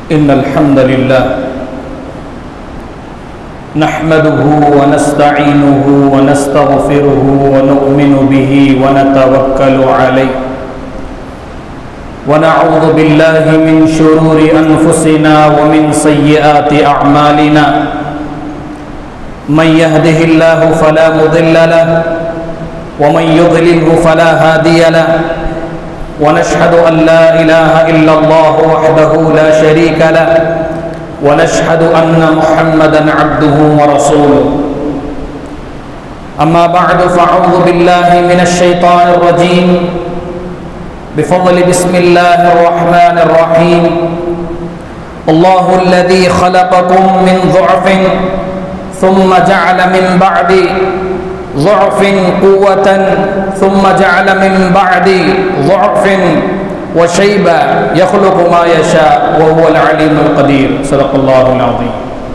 إن الحمد لله نحمده ونستعينه ونستغفره ونؤمن به ونتوكل عليه ونعوذ بالله من شرور أنفسنا ومن سيئات أعمالنا من يهده الله فلا مضل له ومن يضلله فلا هادي له ونشهد أن لا إله إلا الله وحده لا شريك له ونشهد أن محمدا عبده ورسوله أما بعد فأعوذ بالله من الشيطان الرجيم بفضل بسم الله الرحمن الرحيم الله الذي خلقكم من ضعف ثم جعل من بعد ضعف قوة ثم جعل من بعد ضعف وشيبة يخلق ما يشاء وهو العليم القدير صدق الله العظيم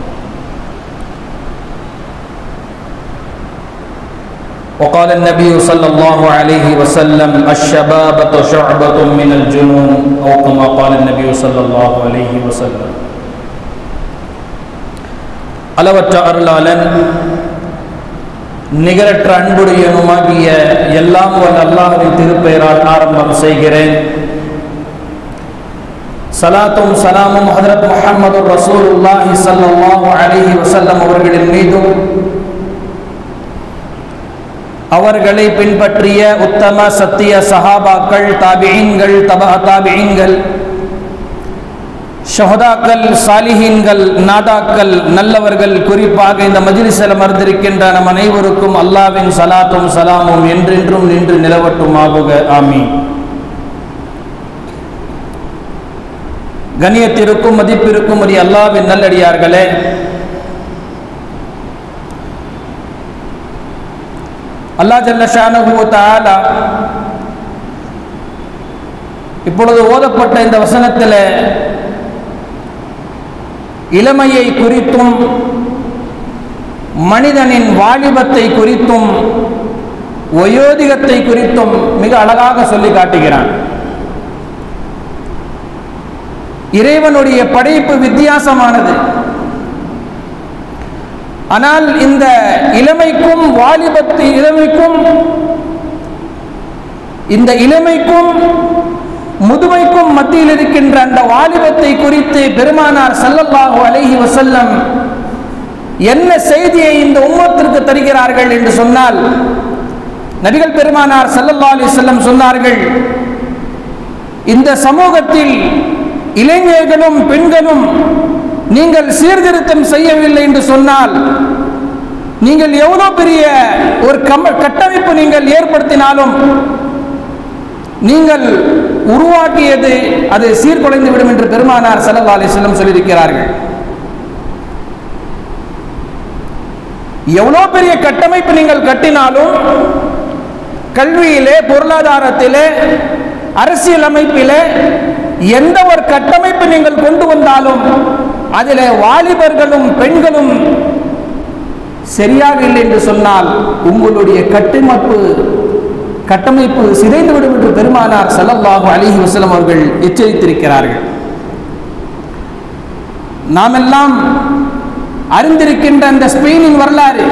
وقال النبي صلى الله عليه وسلم الشبابة شعبة من الجنون أو كما قال النبي صلى الله عليه وسلم அளவற்ற அருளாளன் நிகரற்ற அன்புடையனுமாகிய எல்லாம் வல்ல அல்லாஹின் திருப்பெயரால் ஆரம்பம் செய்கிறேன் சலாத்தும் சலாமும் ஹதரத் முஹம்மது ரசூலுல்லாஹி ஸல்லல்லாஹு அலைஹி வஸல்லம் அவர்களின் மீதும் அவர்களை பின்பற்றிய உத்தம சத்திய சஹாபாக்கள் தாபியீன்கள் தபா தாபியீன்கள் ஷஹதாக்கள் சாலிஹீன்கள் நாதாக்கள் நல்லவர்கள் குறிப்பாக இந்த மஜிலிசில் அமர்ந்திருக்கின்ற நம் அனைவருக்கும் அல்லாவின் சலாத்தும் சலாமும் என்றென்றும் நின்று நிலவட்டும் ஆகுக ஆமி கண்ணியத்திற்கும் மதிப்பிற்கும் உரிய அல்லாவின் நல்லடியார்களே அல்லா ஜல்ல ஷானஹு தாலா இப்பொழுது ஓதப்பட்ட இந்த வசனத்தில் இளமையை குறித்தும் மனிதனின் வாலிபத்தை குறித்தும் வயோதிகத்தை குறித்தும் மிக அழகாக சொல்லி காட்டுகிறான் இறைவனுடைய படைப்பு வித்தியாசமானது ஆனால் இந்த இளமைக்கும் வாலிபத்து இளமைக்கும் இந்த இளமைக்கும் முதுமைக்கும் மத்தியில் இருக்கின்ற அந்த வாலிபத்தை குறித்து பெருமானார் சல்லல்லாஹு அலைஹி வசல்லம் என்ன செய்தியை இந்த உம்மத்திற்கு தருகிறார்கள் என்று சொன்னால் நபிகள் பெருமானார் சல்லல்லா அலி செல்லம் சொன்னார்கள் இந்த சமூகத்தில் இளைஞர்களும் பெண்களும் நீங்கள் சீர்திருத்தம் செய்யவில்லை என்று சொன்னால் நீங்கள் எவ்வளோ பெரிய ஒரு கட்டமைப்பு நீங்கள் ஏற்படுத்தினாலும் நீங்கள் உருவாக்கியது அது சீர்குலைந்து விடும் என்று பெருமானார் சல்லா அலிஸ்லம் சொல்லியிருக்கிறார்கள் எவ்வளோ பெரிய கட்டமைப்பு நீங்கள் கட்டினாலும் கல்வியிலே பொருளாதாரத்திலே அரசியல் அமைப்பிலே எந்த ஒரு கட்டமைப்பு நீங்கள் கொண்டு வந்தாலும் அதில் வாலிபர்களும் பெண்களும் சரியாக இல்லை என்று சொன்னால் உங்களுடைய கட்டமைப்பு கட்டமைப்பு சிதைந்துவிடும் என்று பெருமானார் சல்லல்லாஹு அலிஹி வசலம் அவர்கள் எச்சரித்திருக்கிறார்கள் நாம் எல்லாம் அறிந்திருக்கின்ற அந்த ஸ்பெயினின் வரலாறு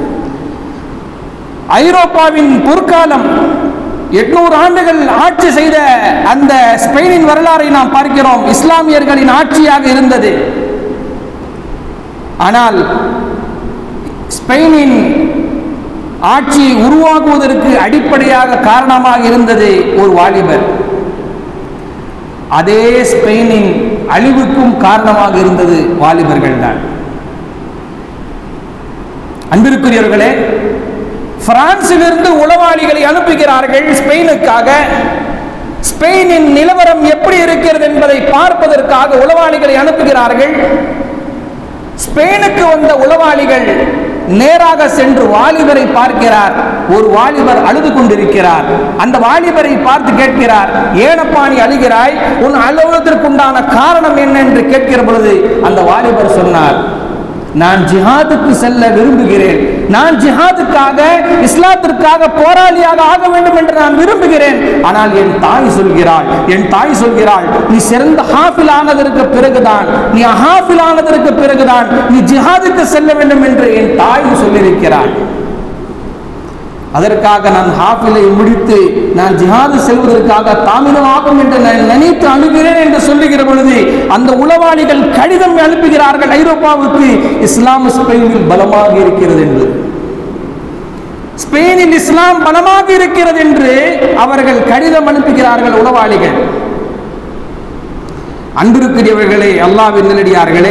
ஐரோப்பாவின் பொற்காலம் எட்நூறு ஆண்டுகள் ஆட்சி செய்த அந்த ஸ்பெயினின் வரலாறை நாம் பார்க்கிறோம் இஸ்லாமியர்களின் ஆட்சியாக இருந்தது ஆனால் ஸ்பெயினின் ஆட்சி உருவாகுவதற்கு அடிப்படையாக காரணமாக இருந்தது ஒரு வாலிபர் அதே ஸ்பெயினின் அழிவுக்கும் காரணமாக இருந்தது வாலிபர்கள் தான் அன்பிற்குரியவர்களே பிரான்சிலிருந்து உளவாளிகளை அனுப்புகிறார்கள் ஸ்பெயினுக்காக ஸ்பெயினின் நிலவரம் எப்படி இருக்கிறது என்பதை பார்ப்பதற்காக உளவாளிகளை அனுப்புகிறார்கள் ஸ்பெயினுக்கு வந்த உளவாளிகள் நேராக சென்று வாலிபரை பார்க்கிறார் ஒரு வாலிபர் அழுது கொண்டிருக்கிறார் அந்த வாலிபரை பார்த்து கேட்கிறார் ஏனப்பா நீ அழுகிறாய் உன் அழுவதற்குண்டான காரணம் என்ன என்று கேட்கிற பொழுது அந்த வாலிபர் சொன்னார் நான் ஜிஹாதுக்கு செல்ல விரும்புகிறேன் நான் ஜிஹாதுக்காக இஸ்லாத்திற்காக போராளியாக ஆக வேண்டும் என்று நான் விரும்புகிறேன் ஆனால் என் தாய் சொல்கிறாள் என் தாய் சொல்கிறாள் நீ சிறந்த ஹாஃபில் ஆனதற்கு பிறகுதான் நீ ஹாஃபில் ஆனதற்கு பிறகுதான் நீ ஜிஹாதுக்கு செல்ல வேண்டும் என்று என் தாய் சொல்லியிருக்கிறாள் அதற்காக நான் ஹாஃபிலை முடித்து நான் ஜிஹாது செல்வதற்காக தாமிரமாகும் என்று நான் நினைத்து அணுகிறேன் என்று சொல்லுகிற பொழுது அந்த உளவாளிகள் கடிதம் அனுப்புகிறார்கள் ஐரோப்பாவுக்கு இஸ்லாம் ஸ்பெயினில் பலமாக இருக்கிறது என்று ஸ்பெயினில் இஸ்லாம் பலமாக இருக்கிறது என்று அவர்கள் கடிதம் அனுப்புகிறார்கள் உளவாளிகள் அன்பிருக்கிறவர்களே அல்லாவின் நல்லடியார்களே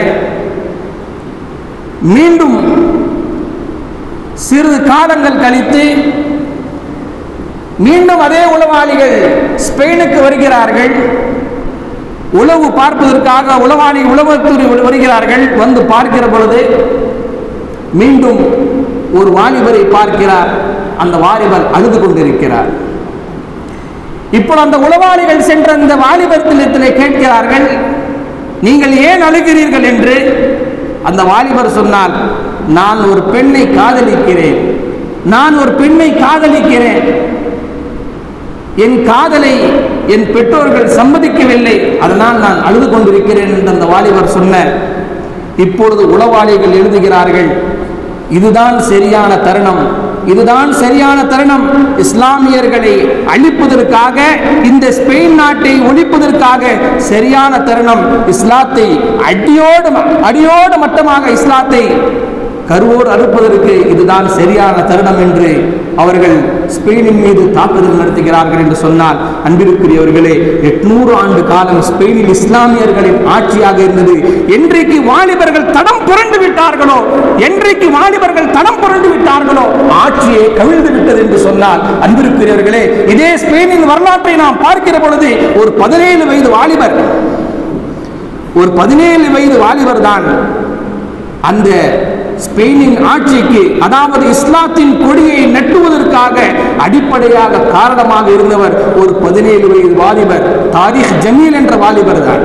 மீண்டும் சிறிது காலங்கள் கழித்து மீண்டும் அதே உளவாளிகள் ஸ்பெயினுக்கு வருகிறார்கள் உளவு பார்ப்பதற்காக உளவாளி உளவுத்துறை வருகிறார்கள் வந்து பார்க்கிற பொழுது மீண்டும் ஒரு வாலிபரை பார்க்கிறார் அந்த வாலிபர் அழுது கொண்டிருக்கிறார் இப்போ அந்த உளவாளிகள் சென்ற அந்த வாலிபத்திலே கேட்கிறார்கள் நீங்கள் ஏன் அழுகிறீர்கள் என்று அந்த வாலிபர் சொன்னால் நான் ஒரு பெண்ணை காதலிக்கிறேன் நான் ஒரு பெண்ணை காதலிக்கிறேன் என் காதலை என் பெற்றோர்கள் சம்மதிக்கவில்லை அதனால் நான் அழுது கொண்டிருக்கிறேன் என்று அந்த வாலிபர் சொன்ன இப்பொழுது உளவாளிகள் எழுதுகிறார்கள் இதுதான் சரியான தருணம் இதுதான் சரியான தருணம் இஸ்லாமியர்களை அழிப்பதற்காக இந்த ஸ்பெயின் நாட்டை ஒழிப்பதற்காக சரியான தருணம் இஸ்லாத்தை அடியோடு அடியோடு மட்டமாக இஸ்லாத்தை கருவோடு அறுப்பதற்கு இதுதான் சரியான தருணம் என்று அவர்கள் ஸ்பெயினின் மீது தாக்குதல் நடத்துகிறார்கள் என்று சொன்னால் அன்பிற்குரியவர்களே எட்நூறு ஆண்டு காலம் ஸ்பெயினில் இஸ்லாமியர்களின் ஆட்சியாக இருந்தது என்றைக்கு வாலிபர்கள் தடம் புரண்டு விட்டார்களோ என்றைக்கு வாலிபர்கள் தடம் புரண்டு விட்டார்களோ ஆட்சியை கவிழ்ந்து விட்டது என்று சொன்னால் அன்பிற்குரியவர்களே இதே ஸ்பெயினின் வரலாற்றை நாம் பார்க்கிற பொழுது ஒரு பதினேழு வயது வாலிபர் ஒரு பதினேழு வயது வாலிபர் தான் அந்த ஸ்பெயினின் ஆட்சிக்கு அதாவது இஸ்லாத்தின் கொடியை நட்டுவதற்காக அடிப்படையாக காரணமாக இருந்தவர் ஒரு பதினேழு வயது வாலிபர் தாரிக் ஜமீல் என்ற வாலிபர் தான்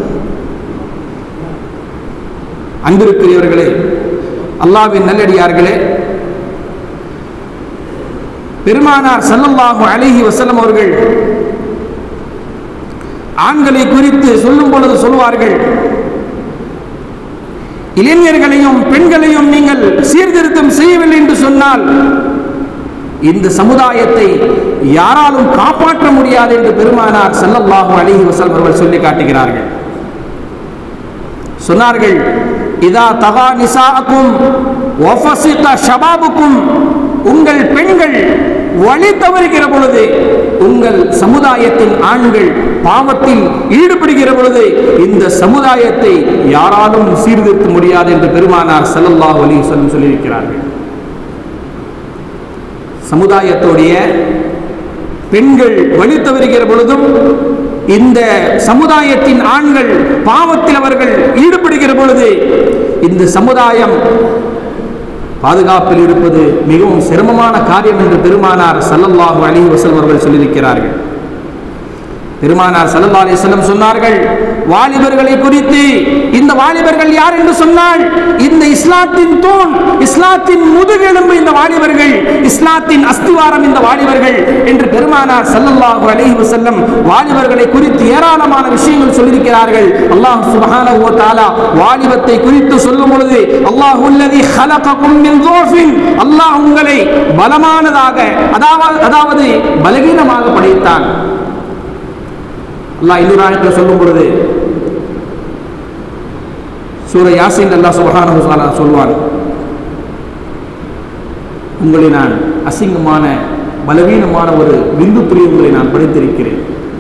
அன்பிருக்கிறவர்களே அல்லாவின் நல்லடியார்களே பெருமானார் சல்லல்லாஹு அலைஹி வஸல்லம் அவர்கள் ஆண்களை குறித்து சொல்லும் பொழுது சொல்வார்கள் இளைஞர்களையும் பெண்களையும் நீங்கள் சீர்திருத்தம் செய்யவில்லை என்று சொன்னால் இந்த சமுதாயத்தை யாராலும் காப்பாற்ற முடியாது என்று பெருமானார் ஸல்லல்லாஹு அலைஹி வஸல்லம் அவர்கள் சொல்லி காட்டுகிறார்கள் சொன்னார்கள் இதா தகா நிசாக்கும் ஒஃபசிக ஷபாபுக்கும் உங்கள் பெண்கள் வழி தவறுகிற பொழுது உங்கள் சமுதாயத்தின் ஆண்கள் பாவத்தில் ஈடுபடுகிற பொழுது இந்த சமுதாயத்தை யாராலும் சீர்திருத்த முடியாது என்று பெருமானார் ஸல்லல்லாஹு அலைஹி வஸல்லம் சொல்லியிருக்கிறார்கள் சமுதாயத்துடைய பெண்கள் வழி தவறுகிற பொழுதும் இந்த சமுதாயத்தின் ஆண்கள் பாவத்தில் அவர்கள் ஈடுபடுகிற பொழுது இந்த சமுதாயம் பாதுகாப்பில் இருப்பது மிகவும் சிரமமான காரியம் என்று பெருமானார் சல்லல்லாஹு அலைஹி வஸல்லம் அவர்கள் சொல்லியிருக்கிறார்கள் பெருமானார் சல்லல்லாஹு அலைஹி வஸல்லம் சொன்னார்கள் வாலிபர்களை குறித்து இந்த வாலிபர்கள் யார் என்று சொன்னால் இந்த இஸ்லாத்தின் தூண் இஸ்லாத்தின் முதுகெலும்பு இந்த வாலிபர்கள் இஸ்லாத்தின் அஸ்திவாரம் இந்த வாலிபர்கள் என்று பெருமானார் சல்லல்லாஹு அலைஹி வஸல்லம் வாலிபர்களை குறித்து ஏராளமான விஷயங்கள் சொல்லியிருக்கிறார்கள் அல்லாஹ் சுப்ஹானஹு வ தஆலா வாலிபத்தை குறித்து சொல்லும் பொழுது அல்லாஹ் உள்ளதி ஹலககும் மின் தூஃபின் அல்லாஹ் உங்களை பலமானதாக அதாவது அதாவது பலகீனமாக படைத்தான் அல்லாஹ் இன்னொரு ஆயத்தில் சொல்லும் பொழுது சூர யாசின் அல்லாஹ் சுபஹானஹு வ தஆலா சொல்வான் உங்களை நான் அசிங்கமான பலவீனமான ஒரு விந்து துளி உங்களை நான் படைத்திருக்கிறேன்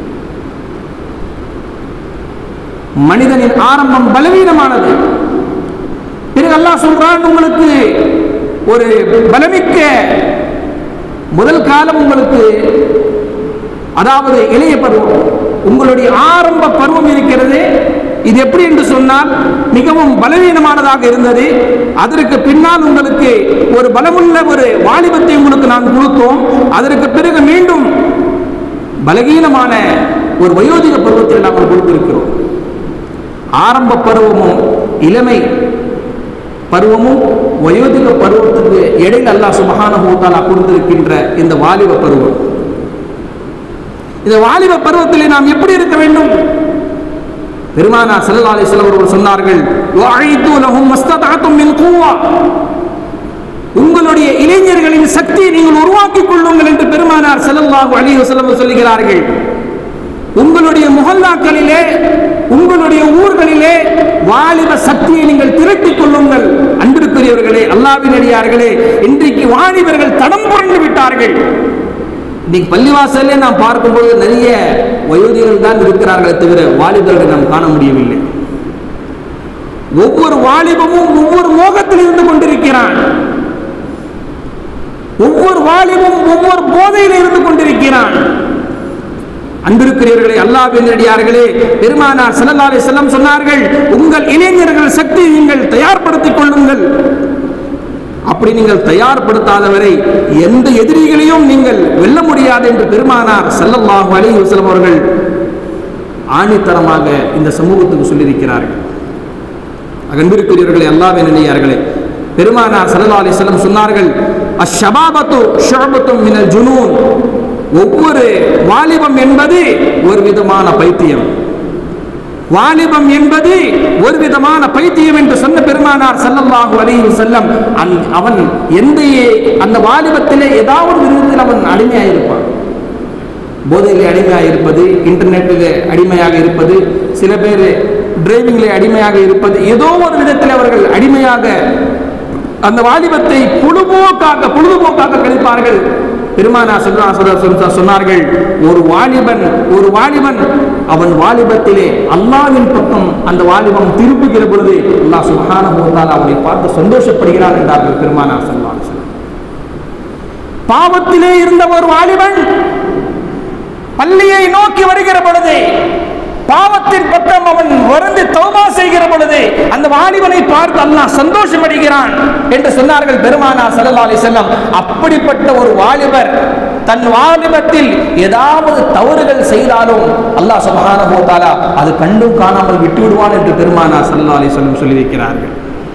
மனிதனின் ஆரம்பம் பலவீனமானது பிறகு அல்லாஹ் சொல்றான் உங்களுக்கு ஒரு பலமிக்க முதல் காலம் உங்களுக்கு அதாவது இளைய பருவம் உங்களுடைய ஆரம்ப பருவம் இருக்கிறது இது எப்படி என்று சொன்னால் மிகவும் பலவீனமானதாக இருந்தது அதற்கு பின்னால் உங்களுக்கு ஒரு பலமுள்ள ஒரு வாலிபத்தை உங்களுக்கு நான் கொடுத்தோம் அதற்கு பிறகு மீண்டும் பலகீனமான ஒரு வயோதிக பருவத்தில் நாங்கள் கொடுத்திருக்கிறோம் ஆரம்ப பருவமும் இளமை பருவமும் வயோதிக பருவத்துக்கு இடையில் அல்லாஹ் சுபஹானஹு வ தஆலா கொடுத்திருக்கின்ற இந்த வாலிப பருவம் இந்த வாலிப பருவத்திலே நாம் எப்படி இருக்க வேண்டும் பெருமானார் ஸல்லல்லாஹு அலைஹி வஸல்லம் அவர்கள் சொன்னார்கள் வஅய்து லஹும் மஸ்ததஅத்தும் மின் குவா உங்களுடைய இளைஞர்களின் சக்தியை நீங்கள் உருவாக்கிக் கொள்ளுங்கள் என்று பெருமானார் ஸல்லல்லாஹு அலைஹி வஸல்லம் சொல்லுகிறார்கள் உங்களுடைய முகல்லாக்களிலே உங்களுடைய ஊர்களிலே வாலிப சக்தியை நீங்கள் திரட்டிக் கொள்ளுங்கள் அன்பிற்குரியவர்களே அல்லாவின் அடியார்களே இன்றைக்கு வாலிபர்கள் தடம் புரண்டு விட்டார்கள் இன்னைக்கு பள்ளிவாசல்ல நாம் பார்க்கும்போது நிறைய வயோதிகர்கள் தான் இருக்கிறார்களே தவிர வாலிபர்களை நாம் காண முடியவில்லை ஒவ்வொரு வாலிபமும் ஒவ்வொரு மோகத்தில் இருந்து கொண்டிருக்கிறான் ஒவ்வொரு வாலிபும் ஒவ்வொரு போதையில் இருந்து கொண்டிருக்கிறான் அன்பிருக்கிறீர்களே அல்லாஹ்வின் அடியார்களே பெருமானார் ஸல்லல்லாஹு அலைஹி வஸல்லம் சொன்னார்கள் உங்கள் இளைஞர்கள் சக்தி நீங்கள் தயார்படுத்திக் கொள்ளுங்கள் அப்படி நீங்கள் தயார்படுத்தாதவரை எந்த எதிரிகளையும் நீங்கள் வெல்ல முடியாது என்று பெருமானார் ஸல்லல்லாஹு அலைஹி வஸல்லம் அவர்கள் ஆணித்தரமாக இந்த சமூகத்துக்கு சொல்லியிருக்கிறார்கள் அன்பிற்குரியவர்களே அல்லாஹ்வின் அடியார்களே பெருமானார் ஸல்லல்லாஹு அலைஹி வஸல்லம் சொன்னார்கள் அஷ்ஷபாபத்து ஷுஅபத்தும் மினல் ஜுனூன் ஒவ்வொரு வாலிபம் என்பது ஒரு விதமான பைத்தியம் வாலிபம் என்பது ஒரு விதமான பைத்தியம் என்று சொன்ன பெருமானார் ஸல்லல்லாஹு அலைஹி வஸல்லம் அந்- அவன் எந்த அந்த வாலிபத்திலே ஏதாவது ஒரு விதத்தில் அவன் அடிமையாக இருப்பான் போதையிலே அடிமையாக இருப்பது இன்டர்நெட்டில் அடிமையாக இருப்பது சில பேர் டிரைவிங்கிலே அடிமையாக இருப்பது ஏதோ ஒரு விதத்தில் அவர்கள் அடிமையாக அந்த வாலிபத்தை பொழுதுபோக்காக பொழுதுபோக்காக கழிப்பார்கள் பெருமானா சொல்றா- சொல்றா- சொல்றா- சொன்னார்கள் ஒரு வாலிபன் ஒரு வாலிபன் அவன் வாலிபத்திலே அல்லாவின் பக்கம் அந்த வாலிபம் திருப்புகிற பொழுது அல்லாஹ் சுப்ஹானஹு வ தஆலா அவனை பார்த்து சந்தோஷப்படுகிறான் என்றார்கள் பெருமானா ஸல்லல்லாஹு அலைஹி வஸல்லம் பாவத்திலே இருந்த ஒரு வாலிபன் பள்ளியை நோக்கி வருகிற பொழுது பாவத்தின் பக்கம் அவன் வருந்தி தௌபா செய்கிற பொழுது அந்த வாலிபனை பார்த்து அல்லாஹ் சந்தோஷம் அடைகிறான் என்று சொன்னார்கள் பெருமானா ஸல்லல்லாஹு அலைஹி வஸல்லம் அப்படிப்பட்ட ஒரு வாலிபர் தன் வாலிபத்தில் ஏதாவது தவறுகள் செய்தாலும் அல்லாஹ் சுப்ஹானஹு வ தஆலா அது கண்டும் காணாமல் விட்டு விடுவான் என்று பெருமானா ஸல்லல்லாஹு அலைஹி வஸல்லம் சொல்லி வைக்கிறார்கள்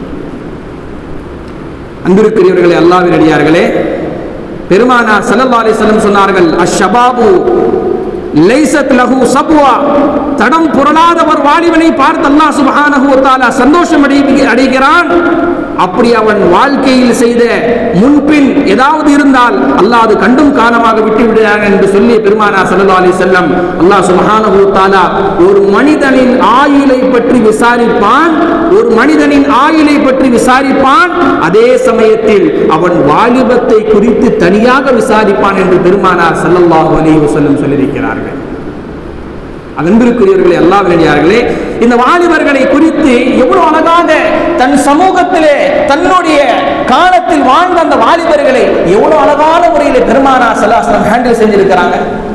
அன்பிற்குரியவர்களே அல்லாஹ்வின் அடியார்களே பெருமானார் ஸல்லல்லாஹு அலைஹி வஸல்லம் சொன்னார்கள் அஷ்ஷபாபு லைசத் லஹு சப்வா தடம் புரளாத ஒரு வாலிபனை பார்த்து அல்லாஹ் சுப்ஹானஹு வ தஆலா சந்தோஷம் அடை- அடைகிறான் அப்படி அவன் வாழ்க்கையில் செய்த முன்பின் ஏதாவது இருந்தால் அல்லாஹ் அது கண்டும் காணமாக விட்டு விடுகிறான் என்று சொல்லி பெருமானார் ஸல்லல்லாஹு அலைஹி வஸல்லம் அல்லாஹ் சுப்ஹானஹு வ தஆலா ஒரு மனிதனின் ஆயுளை பற்றி விசாரிப்பான் ஒரு மனிதனின் ஆயுளை பற்றி விசாரிப்பான் அதே சமயத்தில் அவன் வாலிபத்தை குறித்து தனியாக விசாரிப்பான் என்று பெருமானார் ஸல்லல்லாஹு அலைஹி வஸல்லம் சொல்லியிருக்கிறார்கள் அன்பிற்குரியவர்களே அல்லாவினடியார்களே இந்த வாலிபர்களை குறித்து எவ்வளவு அழகாக தன் சமூகத்திலே தன்னுடைய காலத்தில் வாழ்ந்த அந்த வாலிபர்களை எவ்வளவு அழகான முறையில் பெருமானா சலாசனம் ஹேண்டில் செஞ்சிருக்கிறாங்க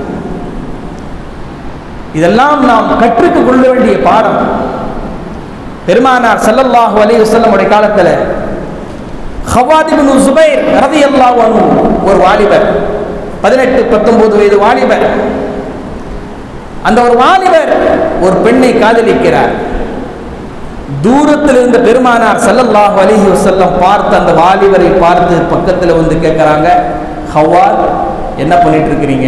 இதெல்லாம் நாம் கற்றுக்கு கொள்ள வேண்டிய பாடம் பெருமானார் ஸல்லல்லாஹு அலைஹி வஸல்லம் உடைய காலத்துல ஹவாத் இப்னு சுபைர் ரலியல்லாஹு அன்ஹு ஒரு வாலிபர் பதினெட்டு பத்தொன்பது வயது வாலிபர் அந்த ஒரு வாலிபர் ஒரு பெண்ணை காதலிக்கிறார் தூரத்தில் இருந்த பெருமானார் ஸல்லல்லாஹு அலைஹி வஸல்லம் பார்த்து அந்த வாலிபரை பார்த்து பக்கத்தில் வந்து கேட்குறாங்க ஹவாத் என்ன பண்ணிட்டு இருக்கிறீங்க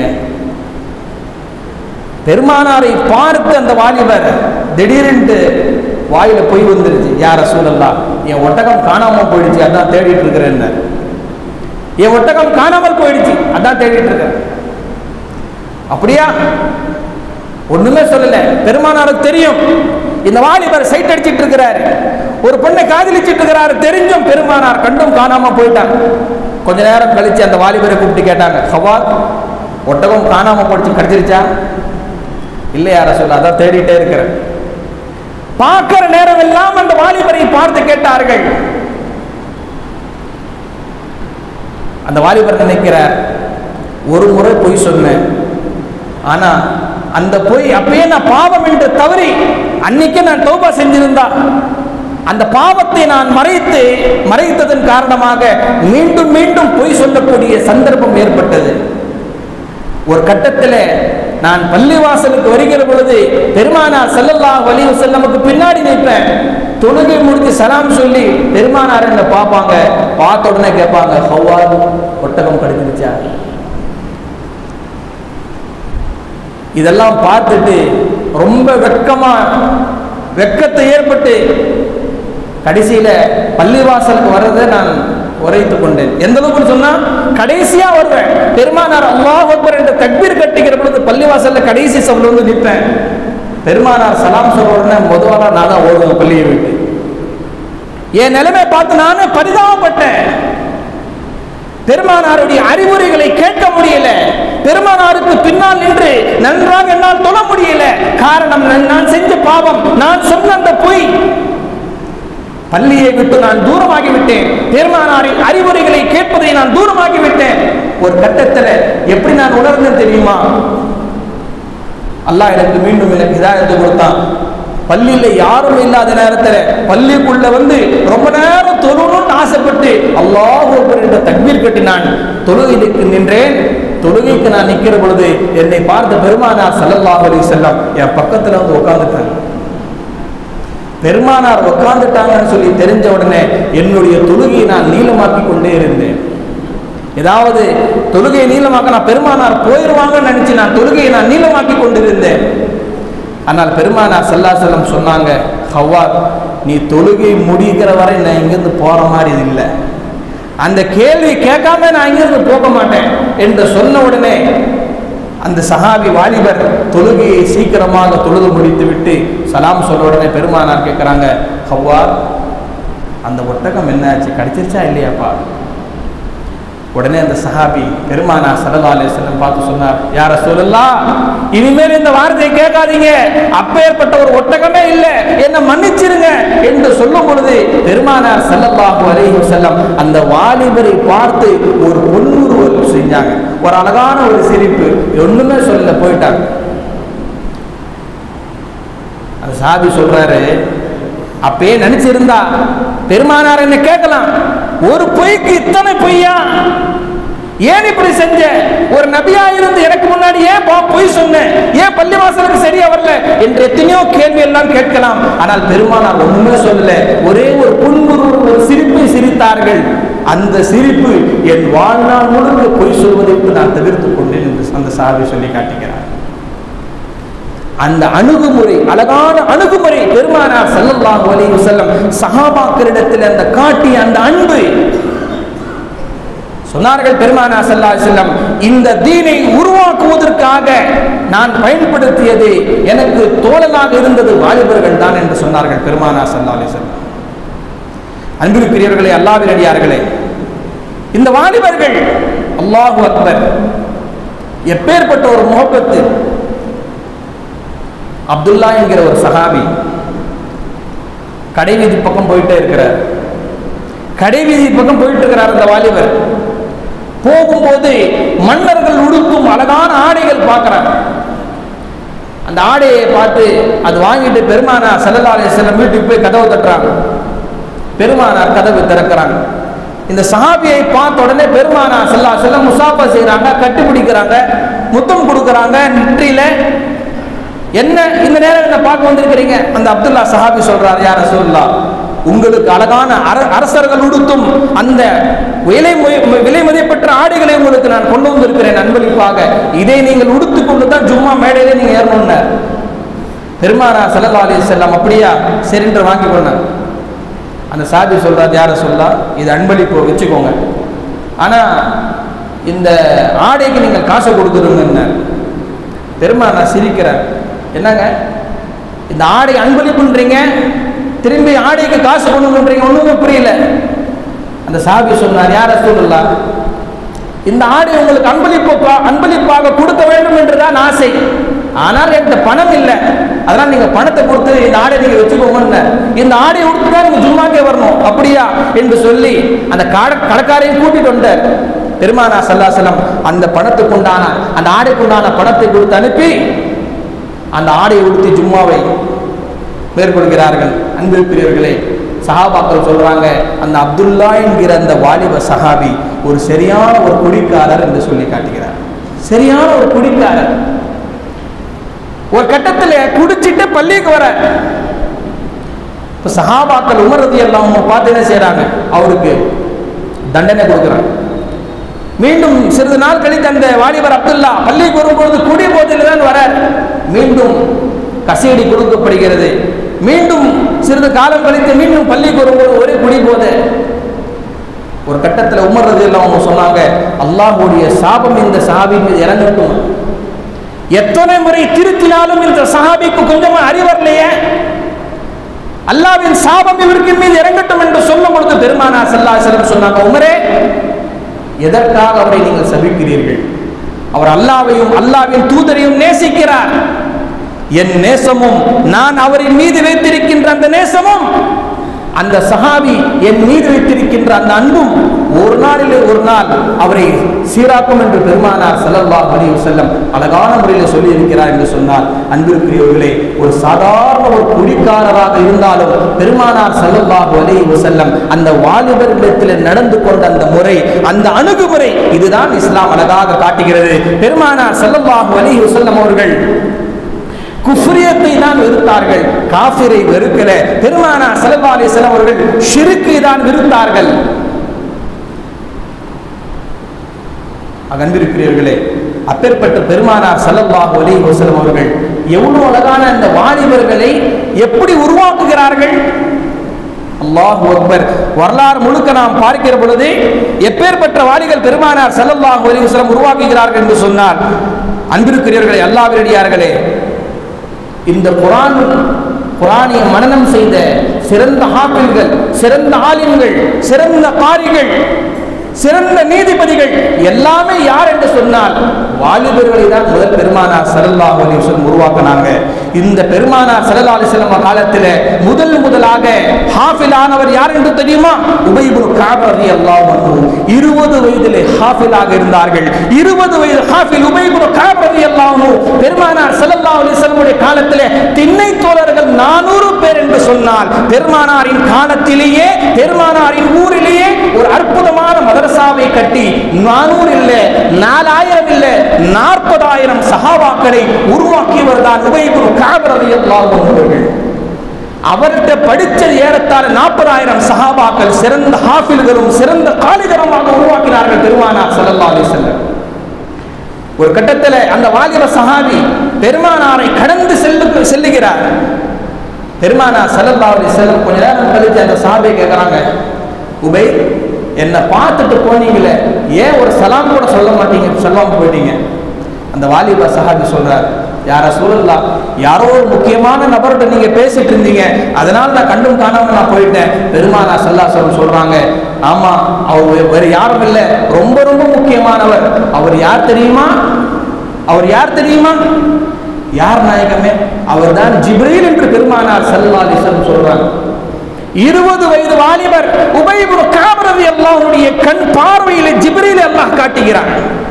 பெருமானாரை பார்த்து அந்த வாலிபர் திடீரென்று வாயில பொய் வந்துருச்சு யார சூழல்லா என் ஒட்டகம் காணாம போயிடுச்சு அதான் தேடிட்டு இருக்கிறேன் என் ஒட்டகம் காணாமல் போயிடுச்சு அதான் தேடிட்டு இருக்கிறேன் அப்படியா ஒண்ணுமே சொல்லல பெருமானாருக்கு தெரியும் இந்த வாலிபர் சைட் அடிச்சிட்டு இருக்கிறாரு ஒரு பொண்ணை காதலிச்சிட்டு இருக்கிறாரு தெரிஞ்சும் பெருமானார் கண்டும் காணாம போயிட்டாங்க கொஞ்ச நேரம் கழிச்சு அந்த வாலிபரை கூப்பிட்டு கேட்டாங்க ஹவாத் ஒட்டகம் காணாம போயிடுச்சு கிடைச்சிருச்சா இல்லை யார சொல்ல அதான் தேடிட்டே இருக்கிறேன் பார்க்கிற நேரம் எல்லாம் அந்த வாலிபரை பார்த்து கேட்டார்கள் அந்த வாலிபர் நினைக்கிறார் ஒரு முறை பொய் சொன்னேன் ஆனா அந்த பொய் அப்பயே நான் பாவம் என்று தவறி அன்னைக்கே நான் தௌபா செஞ்சிருந்தா அந்த பாவத்தை நான் மறைத்து மறைத்ததன் காரணமாக மீண்டும் மீண்டும் பொய் சொல்லக்கூடிய சந்தர்ப்பம் ஏற்பட்டது ஒரு கட்டத்தில் நான் பள்ளிவாசலுக்கு வருகிற பொழுது பெருமானார் ஸல்லல்லாஹு அலைஹி வஸல்லமுக்கு பின்னாடி நிற்பேன் தொழுகை முடித்து சலாம் சொல்லி பெருமானார் என்ன பார்ப்பாங்க பார்த்த உடனே கேட்பாங்க ஹவ்வா ஒட்டகம் கடிச்சிருச்சா இதெல்லாம் பார்த்துட்டு ரொம்ப வெட்கமா வெட்கத்தை ஏற்பட்டு கடைசியில பள்ளிவாசலுக்கு வர்றதை நான் உரைத்து கொண்டேன் எந்த அளவுக்கு சொன்னா கடைசியா வருவேன் பெருமானார் அல்லாஹ் அக்பர் என்ற தக்பீர் கட்டிக்கிற பொழுது பள்ளிவாசல்ல கடைசி சவுல வந்து நிற்பேன் பெருமானார் சலாம் சொல்ற உடனே முதல்ல நான் தான் ஓடுவேன் பள்ளியை விட்டு என் நிலைமை பார்த்து நானே பரிதாபப்பட்டேன் பெருமானாருடைய அறிவுரைகளை கேட்க முடியல பெருமானாருக்கு பின்னால் நின்று நன்றாக என்னால் தொழ முடியல காரணம் நான் நான் செஞ்ச பாவம் நான் சொன்ன அந்த பொய் பள்ளியை விட்டு நான் தூரமாகி விட்டேன் பெருமானாரின் அறிவுரைகளை கேட்பதை நான் தூரமாகி விட்டேன் ஒரு கட்டத்தில் எப்படி நான் உணர்ந்தேன் தெரியுமா அல்லாஹ் எனக்கு மீண்டும் எனக்கு இதாயத்தை கொடுத்தான் பள்ளியில யாரும் இல்லாத நேரத்துல பள்ளிக்குள்ள வந்து ரொம்ப நேரம் தொழுணும்னு ஆசைப்பட்டு அல்லாஹ் என்ற தக்பீர் கட்டி நான் தொழுகைக்கு நின்றேன் தொழுகைக்கு நான் நிக்கிற பொழுது என்னை பார்த்த பெருமானார் ஸல்லல்லாஹு அலைஹி வஸல்லம் என் பக்கத்துல வந்து உட்கார்ந்துட்டாங்க பெருமானார் உட்கார்ந்துட்டாங்கன்னு சொல்லி தெரிஞ்ச உடனே என்னுடைய தொழுகையை நான் நீளமாக்கி கொண்டே இருந்தேன் ஏதாவது தொழுகையை நீளமாக்க நான் பெருமானார் போயிடுவாங்கன்னு நினைச்சு நான் தொழுகையை நான் நீளமாக்கி கொண்டிருந்தேன் ஆனால் பெருமானார் சல்லா செல்லம் சொன்னாங்க ஹவ்வா நீ தொழுகை முடிக்கிற வரை நான் இங்கிருந்து போற மாதிரி இது இல்லை அந்த கேள்வி கேட்காம நான் இங்கிருந்து போக மாட்டேன் என்று சொன்ன உடனே அந்த சஹாபி வாலிபர் தொழுகையை சீக்கிரமாக தொழுது முடித்து விட்டு சலாம் சொல்ல உடனே பெருமானார் கேட்குறாங்க ஹவ்வா அந்த ஒட்டகம் என்னாச்சு கிடைச்சிருச்சா இல்லையாப்பா உடனே அந்த சஹாபி பெருமானா சல்லா அலிஸ்லம் பார்த்து சொன்னார் யார சொல்லலாம் இனிமேல் இந்த வார்த்தையை கேட்காதீங்க அப்பேற்பட்ட ஒரு ஒட்டகமே இல்லை என்ன மன்னிச்சிருங்க என்று சொல்லும் பொழுது பெருமானார் சல்லல்லாஹு அலைஹி வஸல்லம் அந்த வாலிபரை பார்த்து ஒரு பொன்முறுவல் செஞ்சாங்க ஒரு அழகான ஒரு சிரிப்பு ஒண்ணுமே சொல்ல போயிட்டாங்க அந்த சாபி சொல்றாரு அப்பயே நினைச்சிருந்தா பெருமானார் என்ன கேட்கலாம் ஒரு பொய்க்கு இத்தனை பொய்யா ஏன் இப்படி செஞ்ச ஒரு நபியா இருந்து எனக்கு முன்னாடி ஏன் பா- பொய் சொன்னேன் ஏன் பள்ளிவாசலுக்கு சரியா வரல என்று எத்தனையோ கேள்வி எல்லாம் கேட்கலாம் ஆனால் பெருமானார் ஒண்ணுமே சொல்லல ஒரே ஒரு புன்முறு ஒரு சிரிப்பை சிரித்தார்கள் அந்த சிரிப்பு என் வாழ்நாள் முழுக்க பொய் சொல்வதற்கு நான் தவிர்த்து கொண்டேன் என்று அந்த சாவி சொல்லி காட்டுகிறார் அந்த அணுகுமுறை அழகான அணுகுமுறை பெருமானார் ஸல்லல்லாஹு அலைஹி வஸல்லம் சஹாபாக்களிடத்தில் அந்த காட்டிய அந்த அன்பு சொன்னார்கள் பெருமானார் ஸல்லல்லாஹு அலைஹி வஸல்லம் இந்த தீனை உருவாக்குவதற்காக நான் பயன்படுத்தியது எனக்கு தோழனாக இருந்தது வாலிபர்கள் தான் என்று சொன்னார்கள் பெருமானார் ஸல்லல்லாஹு அலைஹி வஸல்லம் அன்பிற்குரியவர்களே அல்லாஹ்வின் அடியார்களே இந்த வாலிபர்கள் அல்லாஹு அக்பர் எப்பேற்பட்ட ஒரு முகப்பத்து அப்துல்லா என்கிற ஒரு சஹாபி கடை வீதி பக்கம் போயிட்டே இருக்கிறார் கடை வீதி பக்கம் போயிட்டு இருக்கிறார் அந்த வாலிபர் போகும்போது மன்னர்கள் உடுத்தும் அழகான ஆடைகள் பார்க்கிறார் அந்த ஆடையை பார்த்து அது வாங்கிட்டு பெருமானார் ஸல்லல்லாஹு அலைஹி வஸல்லம் வீட்டுக்கு போய் கதவை தட்டுறாங்க பெருமானார் கதவை திறக்கிறாங்க இந்த சஹாபியை பார்த்த உடனே பெருமானார் ஸல்லல்லாஹு அலைஹி வஸல்லம் முசாஃபா செய்றாங்க கட்டி பிடிக்கிறாங்க முத்தம் கொடுக்கறாங்க நெற்றியில என்ன இந்த நேரம் என்ன பார்க்க வந்திருக்கிறீங்க அந்த அப்துல்லா சஹாபி சொல்றார் யார் ரசூலுல்லா உங்களுக்கு அழகான அர- அரசர்கள் உடுத்தும் அந்த விலை மு- விலை மதிப்பற்ற ஆடைகளை உங்களுக்கு நான் கொண்டு வந்திருக்கிறேன் அன்பளிப்பாக இதை நீங்கள் உடுத்துக் கொண்டு தான் ஜும்மா மேடையில நீங்க ஏறணும்ன பெருமானா ஸல்லல்லாஹு அலைஹி வஸல்லம் அப்படியா சரின்ற வாங்கி கொண்டார் அந்த சாபி சொல்றார் யார சொல்லா இது அன்பளிப்பு வச்சுக்கோங்க ஆனா இந்த ஆடைக்கு நீங்கள் காசை கொடுக்குறீங்க பெருமானா சிரிக்கிறார் என்னங்க இந்த ஆடை அன்பளிப்புன்றீங்க திரும்பி ஆடைக்கு காசு கொண்டு பண்றீங்க ஒண்ணுமே புரியல அந்த சாபி சொன்னார் யார சொல்லலா இந்த ஆடை உங்களுக்கு அன்பளிப்பு அன்பளிப்பாக கொடுக்க வேண்டும் என்றுதான் ஆசை ஆனால் என்கிட்ட பணம் இல்லை அதனால் நீங்க பணத்தை கொடுத்து இந்த ஆடை நீங்க வச்சுக்கோங்கன்னு இந்த ஆடை கொடுத்து தான் நீங்க ஜும்மாக்கே வரணும் அப்படியா என்று சொல்லி அந்த காட கடைக்காரையும் கூட்டிட்டு வந்தார் பெருமானா சல்லாசலம் அந்த பணத்துக்கு உண்டான அந்த ஆடைக்கு உண்டான பணத்தை கொடுத்து அனுப்பி அந்த ஆடையை உடுத்தி ஜும்மாவை மேற்கொள்கிறார்கள் அன்பிற்குரியவர்களே சஹாபாக்கள் சொல்றாங்க அந்த அப்துல்லா என்கிற அந்த வாலிப சஹாபி ஒரு சரியான ஒரு குடிக்காரர் என்று சொல்லி காட்டுகிறார் சரியான ஒரு குடிக்காரர் ஒரு கட்டத்தில் குடிச்சிட்டு பள்ளிக்கு வர இப்போ சஹாபாக்கள் உமரதி எல்லாம் அவங்க பார்த்து என்ன செய்றாங்க அவருக்கு தண்டனை கொடுக்குறாங்க மீண்டும் சிறிது நாள் கழித்து அந்த வாலிபர் அப்துல்லா பள்ளிக்கு வரும்பொழுது குடி போதையில் தான் வரார் மீண்டும் கசையடி கொடுக்கப்படுகிறது மீண்டும் சிறிது காலம் கழித்து மீண்டும் பள்ளிக்கு வரும்போது ஒரே குடி போதை ஒரு கட்டத்தில் உமர் ரதி அவங்க சொன்னாங்க அல்லாஹ்வுடைய சாபம் இந்த சஹாபி மீது இறங்கட்டும் எத்தனை முறை திருத்தினாலும் இந்த சஹாபிக்கு கொஞ்சமா அறிவரலையே அல்லாவின் சாபம் இவருக்கு மீது இறங்கட்டும் என்று சொல்லும் பொழுது பெருமானா சல்லா செல்லம் சொன்னாங்க உமரே எதற்காக அவரை நீங்கள் சபிக்கிறீர்கள் அவர் அல்லாவையும் அல்லாவின் தூதரையும் நேசிக்கிறார் என் நேசமும் நான் அவரின் மீது வைத்திருக்கின்ற அந்த நேசமும் அந்த சஹாபி என் மீது வைத்திருக்கின்ற அந்த அன்பும் ஒரு நாளிலே ஒரு நாள் அவரை சீராக்கும் என்று பெருமானார் ஸல்லல்லாஹு அலைஹி வஸல்லம் அழகான முறையில் சொல்லி இருக்கிறார் என்று சொன்னால் அன்பிற்குரியவர்களே ஒரு சாதாரண ஒரு குடிக்காரராக இருந்தாலும் பெருமானார் ஸல்லல்லாஹு அலைஹி வஸல்லம் அந்த வாலிபர்களிடத்தில் நடந்து கொண்ட அந்த முறை அந்த அணுகுமுறை இதுதான் இஸ்லாம் அழகாக காட்டுகிறது பெருமானார் ஸல்லல்லாஹு அலைஹி வஸல்லம் அவர்கள் குஃப்ரியத்தை தான் வெறுத்தார்கள் காஃபிரை வெறுக்கல பெருமானா ஸல்லல்லாஹு அலைஹி வஸல்லம் அவர்கள் ஷிருக்கை தான் வெறுத்தார்கள் அன்பிருக்கிறீர்களே அப்பேற்பட்ட பெருமானார் ஸல்லல்லாஹு அலைஹி வஸல்லம் அவர்கள் எவ்வளவு அழகான அந்த வாலிபர்களை எப்படி உருவாக்குகிறார்கள் அல்லாஹ் அக்பர் வரலாறு முழுக்க நாம் பார்க்கிற பொழுது எப்பேற்பட்ட வாலிகள் பெருமானார் ஸல்லல்லாஹு அலைஹி வஸல்லம் உருவாக்குகிறார்கள் என்று சொன்னால் அன்பிருக்கிறீர்களே அல்லாஹ்விரடியார்களே இந்த குரான் குரானிய மனனம் செய்த சிறந்த ஹாபில்கள் சிறந்த ஆலிம்கள் சிறந்த காரிகள் சிறந்த நீதிபதிகள் எல்லாமே யார் என்று சொன்னால் வாலிபர்களை தான் முதல் பெருமானார் ஸல்லல்லாஹு அலைஹி வஸல்லம் உருவாக்குனாங்க இந்த பெருமானார் ஸல்லல்லாஹு அலைஹி வஸல்லம் காலத்தில் முதல் முதலாக ஹாஃபிலானவர் யார் என்று தெரியுமா உபை இப்னு கஅப் ரலியல்லாஹு அன்ஹு 20 வயதிலே ஹாஃபிலாக இருந்தார்கள் 20 வயது ஹாஃபில் உபை இப்னு கஅப் ரலியல்லாஹு அன்ஹு பெருமானார் ஸல்லல்லாஹு அலைஹி வஸல்லமுடைய காலத்தில் திண்ணை தோழர்கள் 400 பேர் என்று சொன்னால் பெருமானாரின் காலத்திலேயே பெருமானாரின் ஊரிலேயே ஒரு அற்புதமான மதரசாவை கட்டி நானூறு இல்ல நாலாயிரம் இல்ல நாற்பதாயிரம் சஹாபாக்களை உருவாக்கியவர் தான் உபயகுரு காபரதி அவர்கள் அவர்கிட்ட படிச்சது ஏறத்தாழ நாற்பதாயிரம் சஹாபாக்கள் சிறந்த ஹாஃபில்களும் சிறந்த காலிதரமாக உருவாக்கினார்கள் பெருமானார் ஸல்லல்லாஹு அலைஹி வஸல்லம் ஒரு கட்டத்தில் அந்த வாலிப சஹாபி பெருமானாரை கடந்து செல்லு செல்லுகிறார் பெருமானார் ஸல்லல்லாஹு அலைஹி வஸல்லம் கொஞ்ச நேரம் கழிச்சு அந்த சஹாபி கேட்குறாங்க உபை என்னை பார்த்துட்டு போனீங்களே ஏன் ஒரு சலாம் கூட சொல்ல மாட்டீங்க சொல்லாம போயிட்டீங்க அந்த வாலிப சஹாபி சொல்றார் யார சூழல்லா யாரோ ஒரு முக்கியமான நபர்கிட்ட நீங்க பேசிட்டு இருந்தீங்க அதனால நான் கண்டும் காணாம நான் போயிட்டேன் பெருமானா சல்லா சொல்ல சொல்றாங்க ஆமா அவர் வே- வேற யாரும் இல்லை ரொம்ப ரொம்ப முக்கியமானவர் அவர் யார் தெரியுமா அவர் யார் தெரியுமா யார் நாயகமே அவர்தான் ஜிப்ரீல் என்று பெருமானார் சல்லா அலிஸ்லம் சொல்றாங்க இருபது வயது வாலிபர் உபயபுர காபரதி அல்லாஹ்வுடைய கண் பார்வையில ஜிப்ரீல் அல்லாஹ் காட்டுகிறான்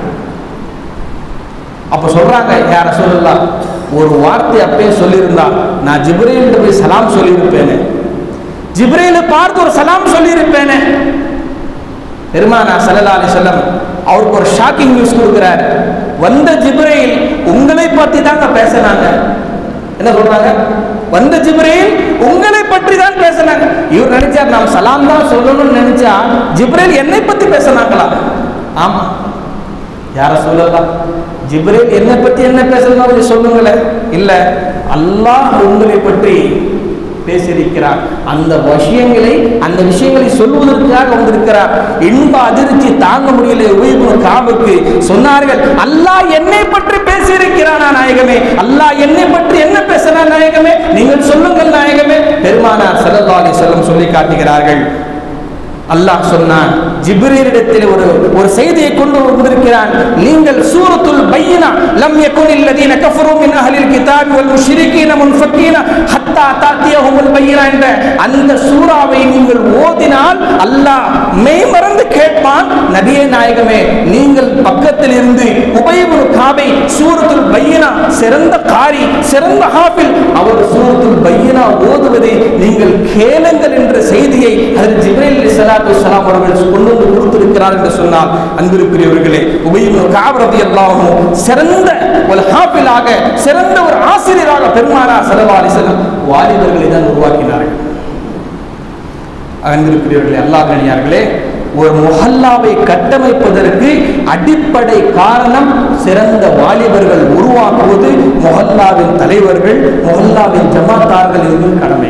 அப்ப சொல்றாங்க யார சொல்லலாம் ஒரு வார்த்தை அப்பயே சொல்லியிருந்தா நான் ஜிப்ரீல் போய் சலாம் சொல்லியிருப்பேனே ஜிப்ரீல பார்த்து ஒரு சலாம் சொல்லியிருப்பேனே பெருமானா சல்லா அலிசல்லம் அவருக்கு ஒரு ஷாக்கிங் நியூஸ் கொடுக்கிறார் வந்த ஜிப்ரீல் உங்களை பத்தி தாங்க பேசினாங்க என்ன சொல்றாங்க வந்த ஜிப்ரீல் உங்களை பற்றி தான் பேசினாங்க இவர் நினைச்சார் நாம் சலாம் தான் சொல்லணும்னு நினைச்சா ஜிப்ரீல் என்னை பத்தி பேசினாங்களா ஆமா யார சொல்லலாம் ஜிப்ரீல் என்னை பத்தி என்ன பேசணும் கொஞ்சம் சொல்லுங்களேன் இல்ல அல்லாஹ் உங்களை பற்றி பேசியிருக்கிறார் அந்த விஷயங்களை அந்த விஷயங்களை சொல்வதற்காக வந்திருக்கிறார் இன்ப அதிர்ச்சி தாங்க முடியல உயிர்ப்பு காவுக்கு சொன்னார்கள் அல்லாஹ் என்னை பற்றி பேசியிருக்கிறானா நாயகமே அல்லாஹ் என்னை பற்றி என்ன பேசினார் நாயகமே நீங்கள் சொல்லுங்கள் நாயகமே பெருமானார் ஸல்லல்லாஹு அலைஹி வஸல்லம் சொல்லி காட்டுகிறார்கள் அல்லாஹ் சொன்னான் ஜிப்ரீலிடத்தில் ஒரு ஒரு செய்தியை கொண்டு வந்திருக்கிறான் நீங்கள் சூரத்துல் பையினா லம் யகுன் அல்லதீன கஃபரு மின் அஹ்லில் கிதாபி வல் முஷ்ரிகீன முன்ஃபக்கீன ஹத்தா தாத்தியஹுமுல் பையினா என்ற அந்த சூராவை நீங்கள் ஓதினால் அல்லாஹ் மெய் மறந்து கேட்பான் நபியே நாயகமே நீங்கள் பக்கத்தில் இருந்து உபயபுல் காபை சூரத்துல் பையினா சிறந்த காரி சிறந்த ஹாஃபில் அவர் சூரத்துல் பையினா ஓதுவதை நீங்கள் கேளுங்கள் என்ற செய்தியை அதில் ஜிப்ரேல் அலைஹிஸ்ஸலாத்து வஸ்ஸலாம் அவர்கள் கொண்டு வந்து கொடுத்திருக்கிறார் என்று சொன்னால் அன்பிற்குரியவர்களே உபயம் காபரதி அல்லாஹும் சிறந்த ஒரு ஹாஃபிலாக சிறந்த ஒரு ஆசிரியராக பெருமானா ஸல்லல்லாஹு அலைஹி வஸல்லம் வாலிபர்களை தான் உருவாக்கினார்கள் அன்பிற்குரியவர்களே அல்லாஹ் கணியார்களே ஒரு முஹல்லாவை கட்டமைப்பதற்கு அடிப்படை காரணம் சிறந்த வாலிபர்கள் உருவாக்குவது முஹல்லாவின் தலைவர்கள் முஹல்லாவின் ஜமாத்தார்கள் இது கடமை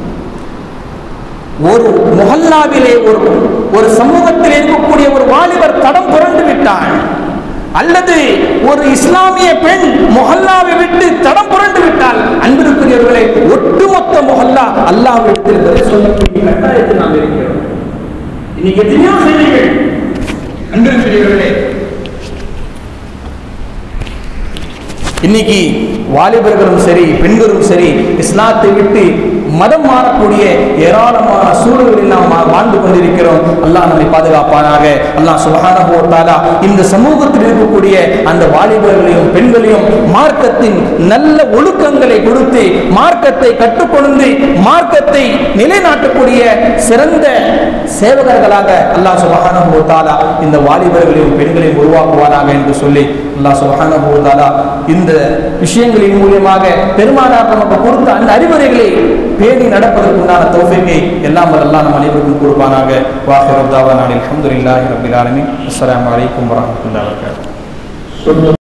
ஒரு முஹல்லாவிலே ஒரு ஒரு சமூகத்தில் இருக்கக்கூடிய ஒரு வாலிபர் தடம் புரண்டு விட்டான் அல்லது ஒரு இஸ்லாமிய பெண் முஹல்லாவை விட்டு தடம் புரண்டு விட்டால் அன்பிற்குரியவர்களே ஒட்டுமொத்த முஹல்லா அல்லாஹ்விடத்தில் பதில் சொல்லக்கூடிய கட்டாயத்தில் நாம் இருக்கிறோம் இன்னைக்கு எத்தனையோ செய்திகள் அன்பிற்குரியவர்களே இன்னைக்கு வாலிபர்களும் சரி பெண்களும் சரி இஸ்லாத்தை விட்டு மதம் மாறக்கூடிய ஏராளமான சூழல்களில் நாம் வா- வாழ்ந்து கொண்டிருக்கிறோம் அல்லாஹ் நம்மை பாதுகாப்பானாக அல்லாஹ் சுபஹானஹு வ தஆலா இந்த சமூகத்தில் இருக்கக்கூடிய அந்த வாலிபர்களையும் பெண்களையும் மார்க்கத்தின் நல்ல ஒழுக்கங்களை கொடுத்து மார்க்கத்தை கற்றுக்கொண்டு மார்க்கத்தை நிலைநாட்டக்கூடிய சிறந்த சேவகர்களாக அல்லாஹ் சுபஹானஹு வ தஆலா இந்த வாலிபர்களையும் பெண்களையும் உருவாக்குவாராக என்று சொல்லி அல்லாஹ் சுபஹானஹு வ தஆலா இந்த விஷயங்களின் மூலியமாக பெருமானார் நமக்கு கொடுத்த அந்த அறிவுரைகளை பேணி நடப்பதற்குண்டான தௌஃபீக்கை எல்லாம் வல்லல்லாஹ் நம் அனைவருக்கும் கொடுப்பானாக வாஹிரு தாவானா அல்ஹம்துலில்லாஹி ரப்பில் ஆலமீன் அஸ்ஸலாமு அலைக்கும் வரஹ்மத்துல்லாஹி வபரகாத்துஹு